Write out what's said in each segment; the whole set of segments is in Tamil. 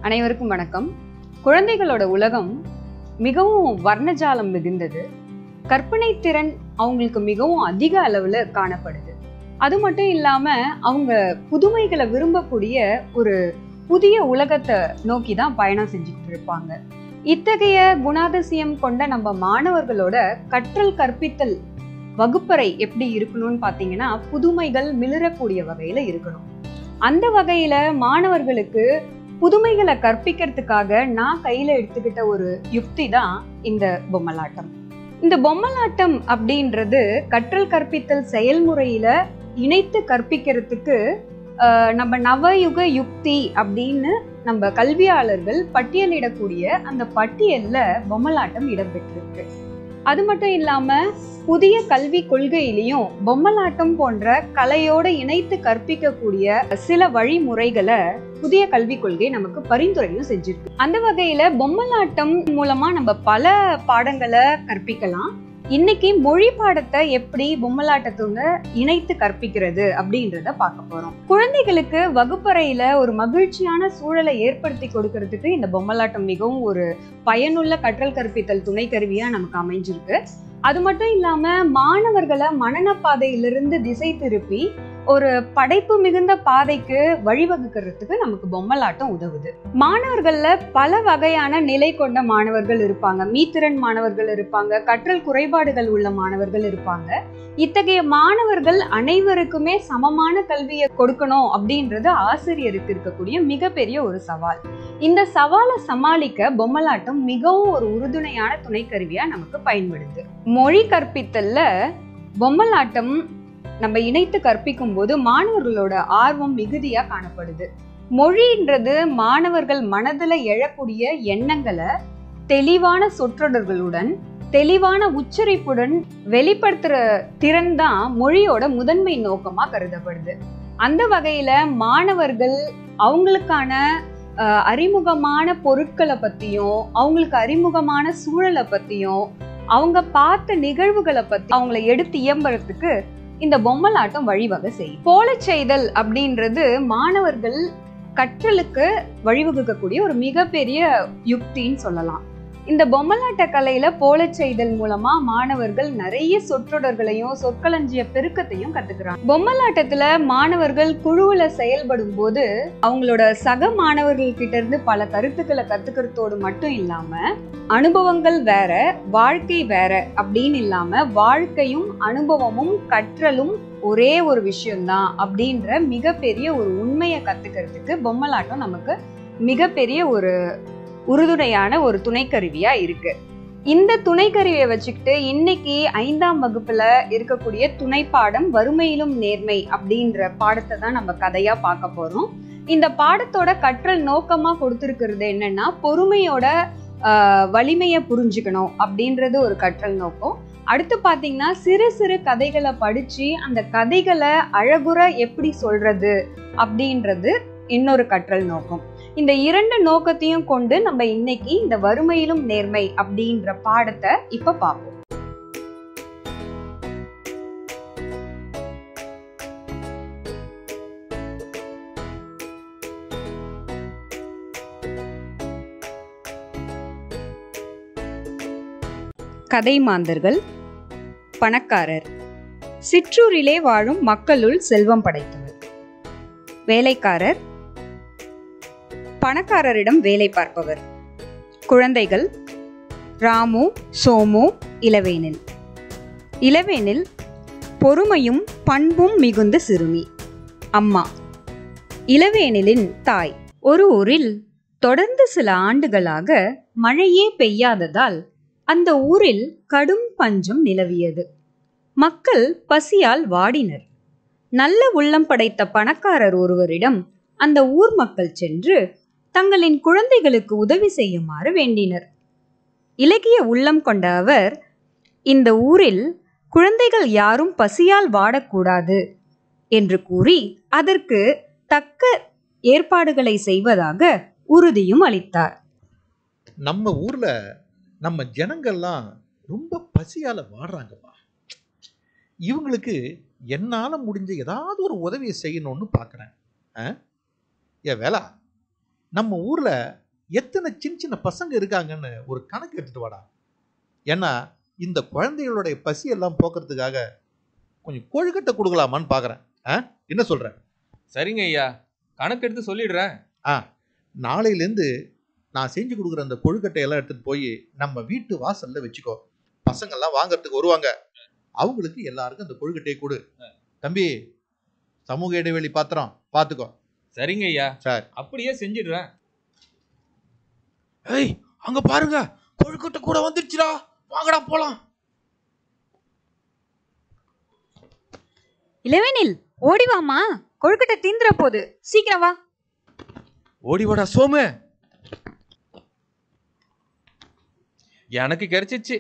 அனைவருக்கும் வணக்கம் குழந்தைகளோட உலகம் மிகவும் வர்ணஜாலம் மிகுந்தது கற்பனை திறன் அவங்களுக்கு மிகவும் அதிக அளவில் காணப்படுது அது மட்டும் இல்லாம அவங்க புதுமைகளை விரும்பக்கூடிய ஒரு புதிய உலகத்தை நோக்கி தான் பயணம் செஞ்சுக்கிட்டு இருப்பாங்க இத்தகைய குணாதிசயம் கொண்ட நம்ம மாணவர்களோட கற்றல் கற்பித்தல் வகுப்பறை எப்படி இருக்கணும்னு பார்த்தீங்கன்னா புதுமைகள் மிளிரக்கூடிய வகையில இருக்கணும் அந்த வகையில மாணவர்களுக்கு புதுமைகளை கற்பிக்கிறதுக்காக நான் கையில எடுத்துக்கிட்ட ஒரு யுக்தி தான் இந்த பொம்மலாட்டம் இந்த பொம்மலாட்டம் அப்படின்றது கற்றல் கற்பித்தல் செயல்முறையில இணைத்து கற்பிக்கிறதுக்கு ஆஹ், நம்ம நவயுக யுக்தி அப்படின்னு நம்ம கல்வியாளர்கள் பட்டியலிடக்கூடிய அந்த பட்டியல்ல பொம்மலாட்டம் இடம்பெற்றிருக்கு அது மட்டும் இல்லாம புதிய கல்வி கொள்கையிலையும் பொம்மலாட்டம் போன்ற கலையோட இணைத்து கற்பிக்கக்கூடிய சில வழிமுறைகளை புதிய கல்விக் கொள்கை நமக்கு பரிந்துரையும் செஞ்சிருக்கு அந்த வகையில பொம்மலாட்டம் மூலமா நம்ம பல பாடங்களை கற்பிக்கலாம் இன்னைக்கு மொழி பாடத்தை எப்படி பொம்மலாட்டத்தோட இணைத்து கற்பிக்கிறது அப்படின்றத பார்க்க போறோம் குழந்தைகளுக்கு வகுப்பறையில ஒரு மகிழ்ச்சியான சூழலை ஏற்படுத்தி கொடுக்கறதுக்கு இந்த பொம்மலாட்டம் மிகவும் ஒரு பயனுள்ள கற்றல் கற்பித்தல் துணை கருவியா நமக்கு அமைஞ்சிருக்கு அது மட்டும் இல்லாம மாணவர்களை மனன பாதையிலிருந்து திசை திருப்பி ஒரு படைப்பு மிகுந்த பாதைக்கு வழிவகுக்கிறதுக்கு நமக்கு பொம்மலாட்டம் உதவுது மாணவர்கள்ல பல வகையான நிலை கொண்ட மாணவர்கள் இருப்பாங்க மீத்திறன் மாணவர்கள் இருப்பாங்க கற்றல் குறைபாடுகள் உள்ள மாணவர்கள் இருப்பாங்க இத்தகைய மாணவர்கள் அனைவருக்குமே சமமான கல்வியை கொடுக்கணும் அப்படின்றது ஆசிரியருக்கு இருக்கக்கூடிய மிகப்பெரிய ஒரு சவால் இந்த சவாலை சமாளிக்க பொம்மலாட்டம் மிகவும் ஒரு உறுதுணையான துணைக்கருவியா நமக்கு பயன்படுது மொழி கற்பித்தல்ல பொம்மலாட்டம் நம்ம இணைத்து கற்பிக்கும் போது மாணவர்களோட ஆர்வம் மிகுதியா காணப்படுது மொழின்றது மாணவர்கள் மனதுல எழக்கூடிய எண்ணங்களை தெளிவான சொற்றொடர்களுடன் தெளிவான உச்சரிப்புடன் வெளிப்படுத்துற திறன் தான் மொழியோட முதன்மை நோக்கமா கருதப்படுது அந்த வகையில மாணவர்கள் அவங்களுக்கான அஹ், அறிமுகமான பொருட்களை பத்தியும் அவங்களுக்கு அறிமுகமான சூழலை பத்தியும் அவங்க பார்த்த நிகழ்வுகளை பத்தி அவங்கள எடுத்து இயம்புறதுக்கு இந்த பொம்மலாட்டம் வழிவகை செய்யும் போலச் செய்தல் அப்படின்றது மாணவர்கள் கற்றலுக்கு வழிவகுக்கக்கூடிய ஒரு மிகப்பெரிய யுக்தின்னு சொல்லலாம் இந்த பொம்மலாட்ட கலையில போலச் செய்தல் மூலமா மாணவர்கள் நிறைய சொற்றொடர்களையும் சொற்களஞ்சிய பெருக்கத்தையும் கத்துக்கிறாங்க பொம்மலாட்டத்துல மாணவர்கள் குழுவுல செயல்படும் போது அவங்களோட சக மாணவர்கள் கிட்ட இருந்து பல கருத்துக்களை கத்துக்கிறதோடு மட்டும் இல்லாம அனுபவங்கள் வேற வாழ்க்கை வேற அப்படின்னு இல்லாம வாழ்க்கையும் அனுபவமும் கற்றலும் ஒரே ஒரு விஷயம்தான் அப்படின்ற மிகப்பெரிய ஒரு உண்மையை கத்துக்கிறதுக்கு பொம்மலாட்டம் நமக்கு மிகப்பெரிய ஒரு உறுதுணையான ஒரு துணைக்கருவியா இருக்கு இந்த துணைக்கருவியை வச்சுக்கிட்டு இன்னைக்கு ஐந்தாம் வகுப்புல இருக்கக்கூடிய துணை பாடம் வறுமையிலும் நேர்மை அப்படின்ற பாடத்தை தான் நம்ம கதையா பார்க்க போறோம் இந்த பாடத்தோட கற்றல் நோக்கமா கொடுத்துருக்கிறது என்னன்னா பொறுமையோட ஆஹ், வலிமையை புரிஞ்சுக்கணும் அப்படின்றது ஒரு கற்றல் நோக்கம் அடுத்து பாத்தீங்கன்னா சிறு சிறு கதைகளை படிச்சு அந்த கதைகளை அழகுற எப்படி சொல்றது அப்படின்றது இன்னொரு கற்றல் நோக்கம் இந்த இரண்டு நோக்கத்தையும் கொண்டு நம்ம இன்னைக்கு இந்த வறுமையிலும் நேர்மை அப்படின்ற பாடத்தை இப்ப பார்ப்போம் கதை மாந்தர்கள் பணக்காரர் சிற்றூரிலே வாழும் மக்களுள் செல்வம் படைத்தவர் வேலைக்காரர் பணக்காரரிடம் வேலை பார்ப்பவர் குழந்தைகள் ராமு சோமு இளவேனில் இளவேனில் பொறுமையும் பண்பும் மிகுந்த சிறுமி அம்மா இளவேனிலின் தாய் ஒரு ஊரில் தொடர்ந்து சில ஆண்டுகளாக மழையே பெய்யாததால் அந்த ஊரில் கடும் பஞ்சம் நிலவியது மக்கள் பசியால் வாடினர் நல்ல உள்ளம் படைத்த பணக்காரர் ஒருவரிடம் அந்த ஊர் மக்கள் சென்று தங்களின் குழந்தைகளுக்கு உதவி செய்யுமாறு வேண்டினர் இலகிய உள்ளம் கொண்ட அவர் இந்த ஊரில் குழந்தைகள் யாரும் பசியால் வாடக்கூடாது என்று கூறி அதற்கு தக்க ஏற்பாடுகளை செய்வதாக உறுதியும் அளித்தார் நம்ம ஊர்ல நம்ம ஜனங்கள்லாம் ரொம்ப பசியால வாடுறாங்கப்பா இவங்களுக்கு என்னால முடிஞ்ச ஏதாவது ஒரு உதவியை செய்யணும்னு பார்க்குறேன் ஏ வேலா நம்ம ஊர்ல எத்தனை சின்ன சின்ன பசங்க இருக்காங்கன்னு ஒரு கணக்கு எடுத்துட்டு வாடா ஏன்னா இந்த குழந்தைகளுடைய பசி எல்லாம் போக்குறதுக்காக கொஞ்சம் கொழுக்கட்டை கொடுக்கலாமான்னு பார்க்குறேன் ஆ என்ன சொல்ற சரிங்க ஐயா கணக்கு எடுத்து சொல்லிடுறேன் நாளையிலேருந்து நான் செஞ்சு கொடுக்குற அந்த கொழுக்கட்டையெல்லாம் எடுத்துட்டு போய் நம்ம வீட்டு வாசல்ல வச்சுக்கோ பசங்கெல்லாம் வாங்குறதுக்கு வருவாங்க அவங்களுக்கு எல்லாருக்கும் அந்த கொழுக்கட்டையை கொடு தம்பி சமூக இடைவெளி பாத்திரம் பார்த்துக்கோ சரிங்க ஐயா சரி அப்படியே செஞ்சிடுறேன் ஏய் அங்க பாருங்க கொழுக்கட்டை கூட வந்துருச்சுடா வாங்கடா போலாம் இளவேனில் ஓடி வாமா கொழுக்கட்டை தீந்துற போகுது சீக்கிரம் வா ஓடி வாடா சோமு எனக்கு கிடைச்சிச்சு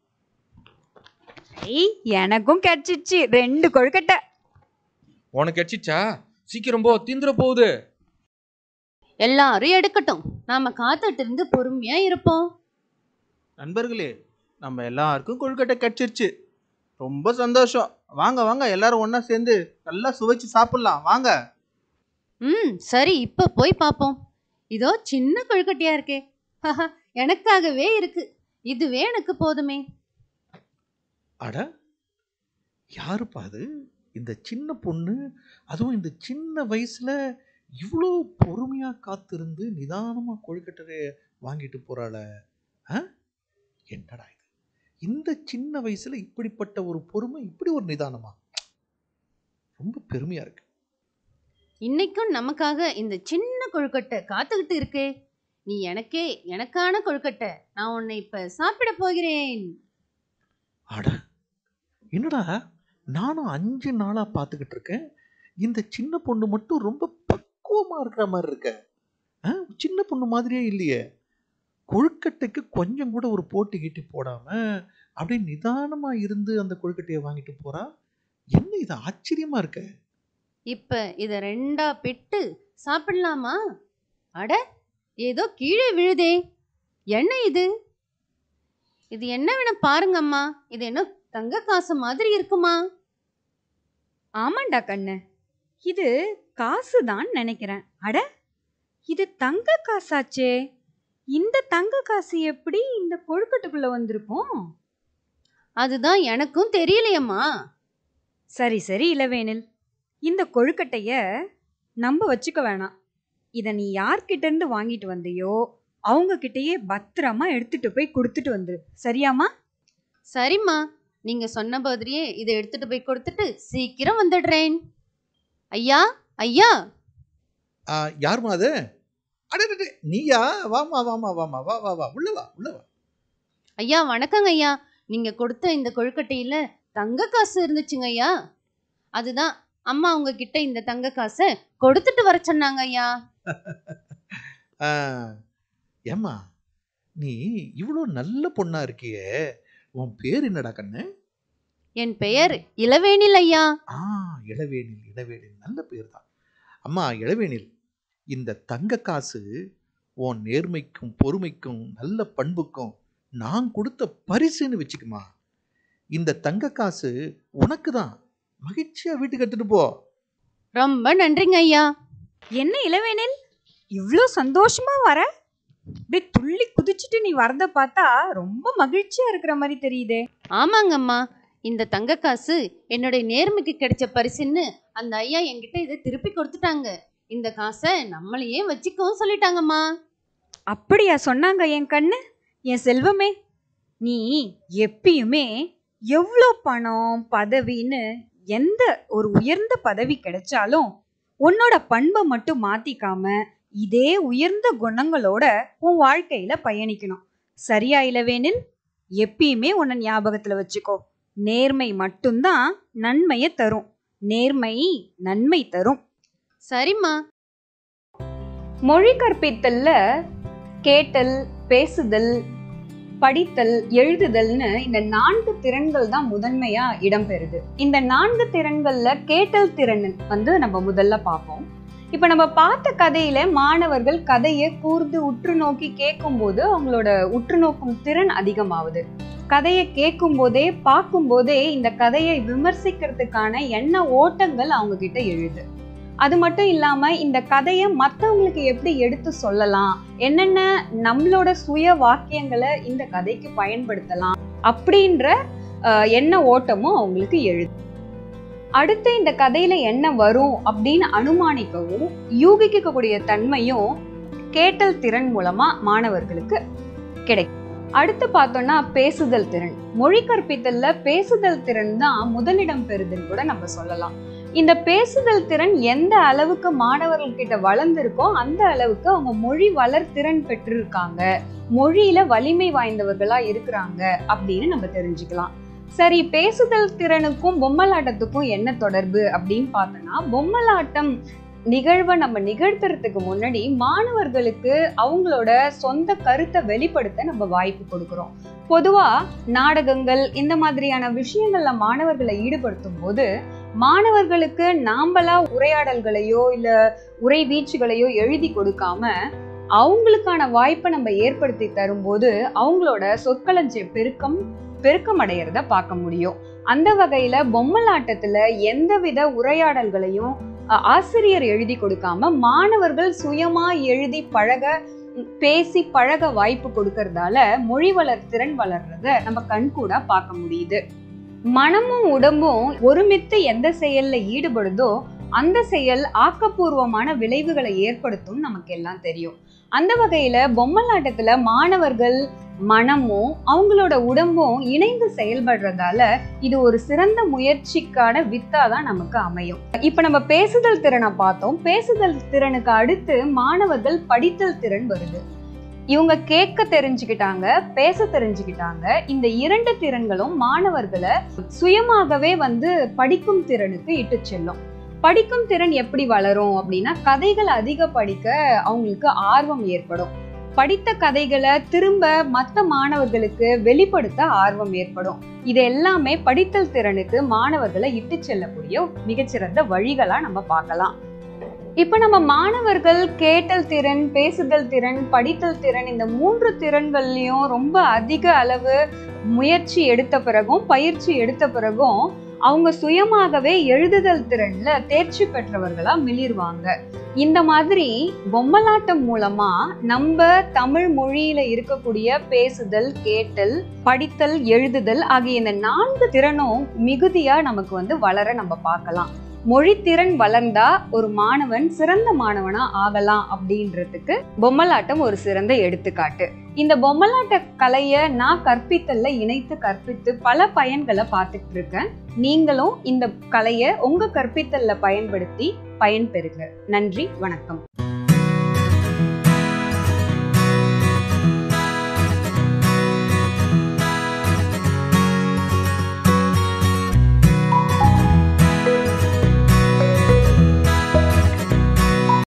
ஏய் எனக்கும் கிடைச்சிச்சு ரெண்டு கொழுக்கட்டை உனக்கு கிடைச்சிச்சா சீக்கிரம் போ திந்துற போகுது எல்லாரும் எடுக்கட்டும் நாம காத்துட்டு இருந்து பொறுமையா இருப்போம் நண்பர்களே நம்ம எல்லாருக்கும் கொழுக்கட்டை கிடைச்சிருச்சு ரொம்ப சந்தோஷம் வாங்க வாங்க எல்லாரும் ஒண்ணா சேர்ந்து நல்லா சுவைச்சு சாப்பிடலாம் வாங்க ம் சரி இப்ப போய் பாப்போம் இதோ சின்ன கொழுக்கட்டையா இருக்கே ஹஹ, எனக்காகவே இருக்கு இதுவே எனக்கு போதுமே அட யாருப்பா அது இந்த சின்ன பொண்ணு அதுவும் இந்த சின்ன வயசுல இவ்வளோ பொறுமையா காத்திருந்து நிதானமா கொழுக்கட்டை வாங்கிட்டு போறாள ஆ? என்னடா இது இந்த சின்ன வயசுல இப்படிப்பட்ட ஒரு பொறுமை இப்படி ஒரு நிதானமா ரொம்ப பெருமையா இருக்கு இன்னைக்கும் நமக்காக இந்த சின்ன கொழுக்கட்டை காத்துக்கிட்டு இருக்கே நீ எனக்கே எனக்கான கொழுக்கட்டை நான் உன்னை இப்ப சாப்பிட போகிறேன் அட என்னடா நானும் அஞ்சு நாளா பார்த்துக்கிட்டு இருக்கேன் இந்த சின்ன பொண்ணு மட்டும் ரொம்ப பக்குவமா இருக்கிற மாதிரி இருக்க ஆ? சின்ன பொண்ணு மாதிரியே இல்லையே கொழுக்கட்டைக்கு கொஞ்சம் கூட ஒரு போட்டி கீட்டி போடாம அப்படியே நிதானமா இருந்து அந்த கொழுக்கட்டையை வாங்கிட்டு போறா என்ன இது ஆச்சரியமா இருக்க இப்ப இத ரெண்டா பிட்டு சாப்பிடலாமா அட ஏதோ கீழே விழுதே என்ன இது இது என்ன வேணா பாருங்கம்மா இது என்ன தங்க காசு மாதிரி இருக்குமா ஆமாண்டா கண்ணு இது காசு தான் நினைக்கிறேன் அட இது தங்க காசாச்சே இந்த தங்க காசு எப்படி இந்த கொழுக்கட்டுக்குள்ள வந்திருக்கும் அதுதான் எனக்கும் தெரியலையம்மா சரி சரி இளவேனில் இந்த கொழுக்கட்டைய நம்ப வச்சுக்க வேணாம் இதை நீ யார்கிட்ட இருந்து வாங்கிட்டு வந்தியோ அவங்க கிட்டயே பத்திரமா எடுத்துட்டு போய் கொடுத்துட்டு வந்துரு சரியாம்மா சரிம்மா நீங்க சொன்ன மாதிரியே இதை எடுத்துட்டு போய் கொடுத்துட்டு சீக்கிரம் வந்துடுறேன் ஐயா ஐயா ஆ, யாரும்மா அது அடே அடே, அடே, நீயா வாமா வாமா வாமா வா வா வா உள்ள வா உள்ள வா ஐயா வணக்கங்க ஐயா நீங்க கொடுத்த இந்த கொழுக்கட்டையில தங்க காசு இருந்துச்சுங்க ஐயா அதுதான் அம்மா உங்ககிட்ட இந்த தங்க காசை கொடுத்துட்டு வர சொன்னாங்க ஐயா ஆ, ஏம்மா நீ இவ்வளோ நல்ல பொண்ணா இருக்கியே உன் பேர் என்னடா கண்ணு என் பெயர் இளவேனில் ஐயா ஆ இளவேனில் இளவேனில் நல்ல பேர் தான் அம்மா இளவேனில் இந்த தங்க காசு உன் நேர்மைக்கும் பொறுமைக்கும் நல்ல பண்புக்கும் நான் கொடுத்த பரிசுன்னு வச்சுக்குமா இந்த தங்க காசு உனக்கு தான் மகிழ்ச்சியா வீட்டுக்கு எடுத்துட்டு போ ரொம்ப நன்றிங்க ஐயா என்ன இளவேனில் இவ்வளோ சந்தோஷமா வர அப்படியே துள்ளி குதிச்சுட்டு நீ வரத பார்த்தா ரொம்ப மகிழ்ச்சியா இருக்கிற மாதிரி தெரியுதே ஆமாங்கம்மா இந்த தங்க காசு என்னுடைய நேர்மைக்கு கிடைச்ச பரிசுன்னு அந்த ஐயா என்கிட்ட இதை திருப்பி கொடுத்துட்டாங்க இந்த காசை நம்மளையே வச்சுக்கவும் சொல்லிட்டாங்கம்மா அப்படியா சொன்னாங்க என் கண்ணு என் செல்வமே நீ எப்பயுமே எவ்வளோ பணம் பதவின்னு எந்த ஒரு உயர்ந்த பதவி கிடைச்சாலும் உன்னோட பண்பை மட்டும் மாத்திக்காம இதே உயர்ந்த குணங்களோட உன் வாழ்க்கையில பயணிக்கணும் சரியா இளவேனில் எப்பயுமே உன்னை ஞாபகத்துல வச்சுக்கோ நேர்மை மட்டும்தான் நன்மையை தரும் நேர்மை நன்மை தரும் சரிம்மா மொழி கற்பித்தல்ல கேட்டல் பேசுதல் படித்தல் எழுதுதல்னு இந்த நான்கு திறன்கள் தான் முதன்மையா இடம்பெறுது இந்த நான்கு திறன்கள்ல கேட்டல் திறன் வந்து நம்ம முதல்ல பார்ப்போம் இப்ப நம்ம பார்த்த கதையில மாணவர்கள் கதையை கூர்ந்து உற்று நோக்கி கேட்கும் போது அவங்களோட உற்று நோக்கும் திறன் அதிகமாகுது கதையை கேட்கும் போதே பார்க்கும் போதே இந்த கதையை விமர்சிக்கிறதுக்கான எண்ண ஓட்டங்கள் அவங்க கிட்ட எழுது அது மட்டும் இல்லாம இந்த கதையை மற்றவங்களுக்கு எப்படி எடுத்து சொல்லலாம் என்னென்ன நம்மளோட சுய வாக்கியங்களை இந்த கதைக்கு பயன்படுத்தலாம் அப்படின்ற அஹ், எண்ண ஓட்டமும் அவங்களுக்கு எழுது அடுத்து இந்த கதையில என்ன வரும் அப்படின்னு அனுமானிக்கவும் யூகிக்கக்கூடிய தன்மையும் கேட்டல் திறன் மூலமா மாணவர்களுக்கு கிடைக்கும் அடுத்து பார்த்தோம்னா பேசுதல் திறன் மொழி கற்பித்தல்ல பேசுதல் திறன் தான் முதலிடம் பெறுதுன்னு கூட நம்ம சொல்லலாம் இந்த பேசுதல் திறன் எந்த அளவுக்கு மாணவர்கள் கிட்ட வளர்ந்திருக்கோ அந்த அளவுக்கு அவங்க மொழி வளர்த்திறன் பெற்றிருக்காங்க மொழியில வலிமை வாய்ந்தவர்களா இருக்கிறாங்க அப்படின்னு நம்ம தெரிஞ்சுக்கலாம் சரி பேசுதல் திறனுக்கும் பொம்மலாட்டத்துக்கும் என்ன தொடர்பு அப்படின்னு பார்த்தோம்னா பொம்மலாட்டம் நிகழ்வை நம்ம நிகழ்த்துறதுக்கு முன்னாடி மாணவர்களுக்கு அவங்களோட சொந்த கருத்தை வெளிப்படுத்த நம்ம வாய்ப்பு கொடுக்கிறோம் பொதுவா நாடகங்கள் இந்த மாதிரியான விஷயங்கள்ல மாணவர்களை ஈடுபடுத்தும் போது மாணவர்களுக்கு நாம்பளா உரையாடல்களையோ இல்ல உரை வீச்சுகளையோ எழுதி கொடுக்காம அவங்களுக்கான வாய்ப்பை நம்ம ஏற்படுத்தி தரும்போது அவங்களோட சொற்களஞ்சிய பெருக்கம் பெருக்கம் அடையிறத பார்க்க முடியும் அந்த வகையில பொம்மலாட்டத்துல எந்தவித உரையாடல்களையும் அ- ஆசிரியர் எழுதி கொடுக்காம மாணவர்கள் சுயமா எழுதி பழக ம், பேசி பழக வாய்ப்பு கொடுக்கறதால மொழி வளர்த்திறன் வளர்றத நம்ம கண்கூடா பார்க்க முடியுது மனமும் உடம்பும் ஒருமித்து எந்த செயல்ல ஈடுபடுதோ அந்த செயல் ஆக்கப்பூர்வமான விளைவுகளை ஏற்படுத்தும் நமக்கு எல்லாம் தெரியும் அந்த வகையில பொம்மலாட்டத்துல மாணவர்கள் மனமும் அவங்களோட உடம்பும் இணைந்து செயல்படுறதால இது ஒரு சிறந்த முயற்சிக்கான வித்தா தான் நமக்கு அமையும் இப்ப நம்ம பேசுதல் திறனை பார்த்தோம் பேசுதல் திறனுக்கு அடுத்து மாணவர்கள் படித்தல் திறன் வருது இவங்க கேட்க தெரிஞ்சுக்கிட்டாங்க பேச தெரிஞ்சுக்கிட்டாங்க இந்த இரண்டு திறன்களும் மாணவர்களை சுயமாகவே வந்து படிக்கும் திறனுக்கு இட்டு செல்லும் படிக்கும் திறன் எப்படி வளரும் அப்படின்னா கதைகள் அதிக படிக்க அவங்களுக்கு ஆர்வம் ஏற்படும் படித்த கதைகளை திரும்ப மற்ற மாணவர்களுக்கு வெளிப்படுத்த ஆர்வம் ஏற்படும் இது எல்லாமே படித்தல் திறனுக்கு மாணவர்களை இட்டு செல்லக்கூடிய மிகச்சிறந்த வழிகளா நம்ம பார்க்கலாம் இப்ப நம்ம மாணவர்கள் கேட்டல் திறன் பேசுதல் திறன் படித்தல் திறன் இந்த மூன்று திறன்கள்லயும் ரொம்ப அதிக அளவு முயற்சி எடுத்த பிறகும் பயிற்சி எடுத்த பிறகும் அவங்க சுயமாகவே எழுதுதல் திறன்ல தேர்ச்சி பெற்றவர்களா மிளிர்வாங்க இந்த மாதிரி பொம்மலாட்டம் மூலமா நம்ம தமிழ் மொழியில இருக்கக்கூடிய பேசுதல் கேட்டல் படித்தல் எழுதுதல் ஆகிய இந்த நான்கு திறனும் மிகுதியா நமக்கு வந்து வளர நம்ம பார்க்கலாம் மொழித்திறன் வளர்ந்தா ஒரு மாணவன் சிறந்த மாணவனா ஆகலாம் அப்படின்றதுக்கு பொம்மலாட்டம் ஒரு சிறந்த எடுத்துக்காட்டு இந்த பொம்மலாட்ட கலைய நான் கற்பித்தல்ல இணைத்து கற்பித்து பல பயன்களை பார்த்துட்டு இருக்கேன் நீங்களும் இந்த கலையை உங்க கற்பித்தல்ல பயன்படுத்தி பயன்பெறுங்க நன்றி வணக்கம்